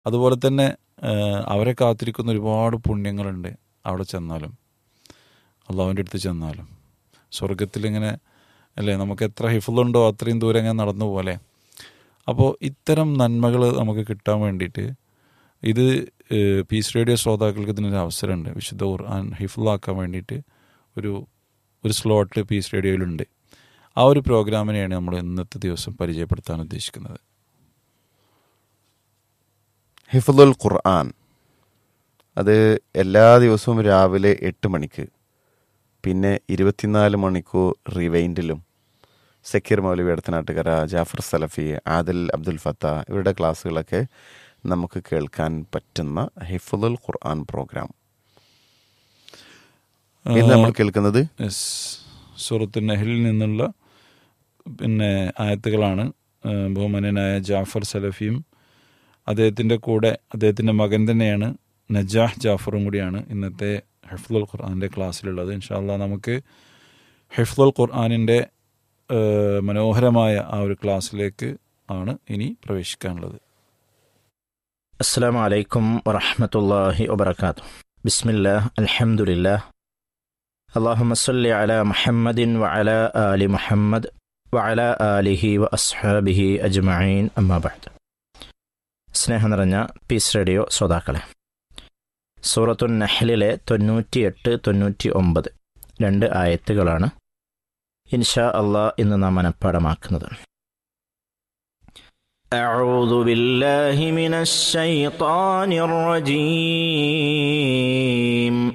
അതുപോലെ തന്നെ ആ, അവരെ കാത്തിരിക്കുന്ന ഒരുപാട് പുണ്യങ്ങളുണ്ട് അവിടെ ചെന്നാലും അള്ളാഹുവിൻ്റെ അടുത്ത് ചെന്നാലും സ്വർഗത്തിലിങ്ങനെ അല്ലേ നമുക്ക് എത്ര ഹിഫുളുണ്ടോ അത്രയും ദൂരം ഇങ്ങനെ നടന്നു പോലെ അപ്പോൾ ഇത്തരം നന്മകൾ നമുക്ക് കിട്ടാൻ വേണ്ടിയിട്ട് ഇത് ഏഹ്, പീസ് റേഡിയോ ശ്രോതാക്കൾക്ക് ഇതിനൊരു അവസരമുണ്ട് വിശുദ്ധ ഖുർആൻ ഹിഫുള്ളാക്കാൻ വേണ്ടിയിട്ട് ഒരു ഒരു സ്ലോട്ട് പീസ് റേഡിയോയിലുണ്ട് ആ ഒരു പ്രോഗ്രാമിനെയാണ് നമ്മൾ ഇന്നത്തെ ദിവസം പരിചയപ്പെടുത്താൻ ഉദ്ദേശിക്കുന്നത് ഹിഫുൽ ഖുർആൻ അത് എല്ലാ ദിവസവും രാവിലെ എട്ട് മണിക്ക് പിന്നെ ഇരുപത്തിനാല് മണിക്കൂർ റിവൈൻഡിലും സക്കീർ മൗലവി അടുത്തനാട്ടുകര ജാഫർ സലഫി ആദിൽ അബ്ദുൽ ഫത്ത ഇവരുടെ ക്ലാസ്സുകളൊക്കെ നമുക്ക് കേൾക്കാൻ പറ്റുന്ന ഹിഫുൽ ഖുർആൻ പ്രോഗ്രാം ഇന്ന് നമ്മൾ കേൾക്കുന്നത് യെസ് സൂറത്ത് നെഹലിൽ നിന്നുള്ള പിന്നെ ആയത്തുകളാണ് ആ, ബഹുമാനനായ ജാഫർ സലഫിയും അദ്ദേഹത്തിൻ്റെ കൂടെ അദ്ദേഹത്തിൻ്റെ മകൻ തന്നെയാണ് നജാഹ് ജാഫറും കൂടിയാണ് ഇന്നത്തെ ഹെഫ്ലുൽ ഖുർആാനിൻ്റെ ക്ലാസ്സിലുള്ളത് ഇൻഷാല്ല നമുക്ക് ഹെഫ്ലുൽ ഖുർആാനിൻ്റെ ആ, മനോഹരമായ ആ ഒരു ക്ലാസ്സിലേക്ക് ആണ് ഇനി പ്രവേശിക്കാനുള്ളത് السلام عليكم ورحمة الله وبركاته بسم الله الحمد لله اللهم صل على محمد وعلى آل محمد وعلى آله وأصحابه أجمعين أما بعد സ്നേഹം നിറഞ്ഞ പീസ് റേഡിയോ ശ്രോതാക്കളെ സൂറത്തു നഹ്ലിലെ തൊണ്ണൂറ്റിയെട്ട് തൊണ്ണൂറ്റി ഒമ്പത് രണ്ട് ആയത്തുകളാണ് ഇൻഷാ അള്ളാ ഇന്ന് നാം മനഃപ്പാടമാക്കുന്നത് أعوذ بالله من الشيطان الرجيم